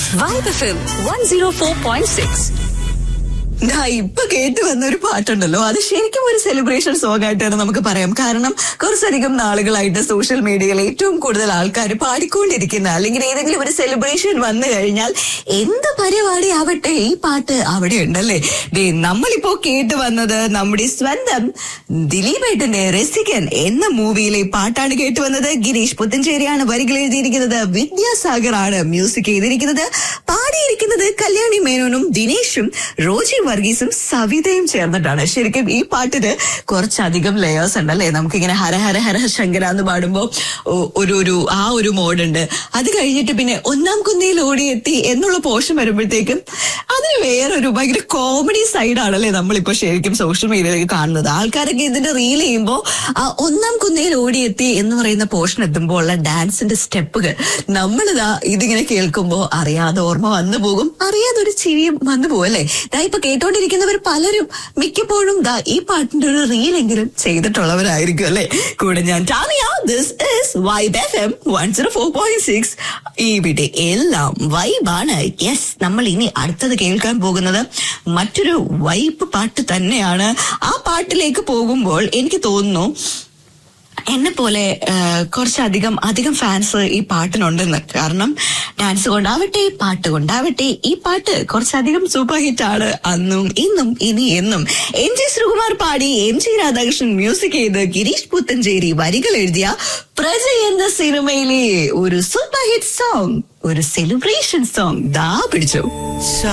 vibe F M one zero four point six ദാ ഇപ്പൊ കേട്ട് വന്ന ഒരു പാട്ടുണ്ടല്ലോ അത് ശരിക്കും ഒരു സെലിബ്രേഷൻ സോങ് ആയിട്ടാണ് നമുക്ക് പറയാം കാരണം കുറച്ചധികം നാളുകളായിട്ട് സോഷ്യൽ മീഡിയയിൽ ഏറ്റവും കൂടുതൽ ആൾക്കാർ പാടിക്കൊണ്ടിരിക്കുന്ന അല്ലെങ്കിൽ ഏതെങ്കിലും ഒരു സെലിബ്രേഷൻ വന്നു കഴിഞ്ഞാൽ എന്ത് പരിപാടി ആവട്ടെ ഈ പാട്ട് അവിടെ ഉണ്ടല്ലേ ദേ നമ്മളിപ്പോ കേട്ട് വന്നത് നമ്മുടെ സ്വന്തം ദിലീപേട്ടന്റെ രസികൻ എന്ന മൂവിയിലെ പാട്ടാണ് കേട്ട് വന്നത് ഗിരീഷ് പുത്തഞ്ചേരിയാണ് വരികൾ എഴുതിയിരിക്കുന്നത് വിദ്യാസാഗർ ആണ് മ്യൂസിക് ചെയ്തിരിക്കുന്നത് പാടിയിരിക്കുന്നത് കല്യാണി മേനോനും ദിനേശും റോജി വർഗീസും സവിതയും ചേർന്നിട്ടാണ് ശരിക്കും ഈ പാട്ടിന് കുറച്ചധികം ലെയേഴ്സ് ഉണ്ടല്ലേ നമുക്കിങ്ങനെ ഹര ഹര ഹര ശങ്കര എന്ന് പാടുമ്പോ ഒ- ഒരു ഒരു ആ ഒരു മോഡുണ്ട് അത് കഴിഞ്ഞിട്ട് പിന്നെ ഒന്നാം കുന്നിയിൽ ഓടിയെത്തി എന്നുള്ള പോഷൻ വരുമ്പോഴത്തേക്കും അതിന് വേറൊരു ഭയങ്കര കോമഡി സൈഡാണല്ലേ നമ്മളിപ്പോ ശരിക്കും സോഷ്യൽ മീഡിയയിൽ കാണുന്നത് ആൾക്കാരൊക്കെ ഇതിന്റെ റീൽ ചെയ്യുമ്പോ ആ ഒന്നാം കുന്നയിൽ ഓടിയെത്തി എന്ന് പറയുന്ന പോർഷൻ എത്തുമ്പോൾ ഉള്ള ഡാൻസിന്റെ സ്റ്റെപ്പുകൾ നമ്മളിതാ ഇതിങ്ങനെ കേൾക്കുമ്പോ അറിയാതെ ഓർമ്മ വന്നു പോകും അറിയാതെ ഒരു ചിരിയും വന്നു പോകും അല്ലേ ദാ ഇപ്പൊ കേട്ടോണ്ടിരിക്കുന്നവർ പലരും മിക്കപ്പോഴും ദാ ഈ പാട്ടിന്റെ ഒരു റീലെങ്കിലും ചെയ്തിട്ടുള്ളവരായിരിക്കും അല്ലെ കൂടെ ഞാൻ Tania this is Vibe F M one zero four point six ഇവിടെ എല്ലാം വൈബാണ് യെസ് നമ്മൾ ഇനി അടുത്തത് കേൾക്കാൻ പോകുന്നത് മറ്റൊരു വൈബ് പാട്ട് തന്നെയാണ് ആ പാട്ടിലേക്ക് പോകുമ്പോൾ എനിക്ക് തോന്നുന്നു എന്നെ പോലെ കുറച്ചധികം അധികം ഫാൻസ് ഈ പാട്ടിനുണ്ടെന്ന് കാരണം ഡാൻസ് കൊണ്ടാവട്ടെ പാട്ട് കൊണ്ടാവട്ടെ ഈ പാട്ട് കുറച്ചധികം സൂപ്പർ ഹിറ്റ് ആണ് അന്നും ഇന്നും ഇനി എന്നും എം ജി ശ്രീകുമാർ പാടി എം ജി രാധാകൃഷ്ണൻ മ്യൂസിക് ചെയ്ത് ഗിരീഷ് പുത്തഞ്ചേരി വരികൾ എഴുതിയ പ്രജ എന്ന സിനിമയിലെ ഒരു സൂപ്പർ ഹിറ്റ് സോങ് ഒരു സെലിബ്രേഷൻ സോങ് ദാ പിടിച്ചു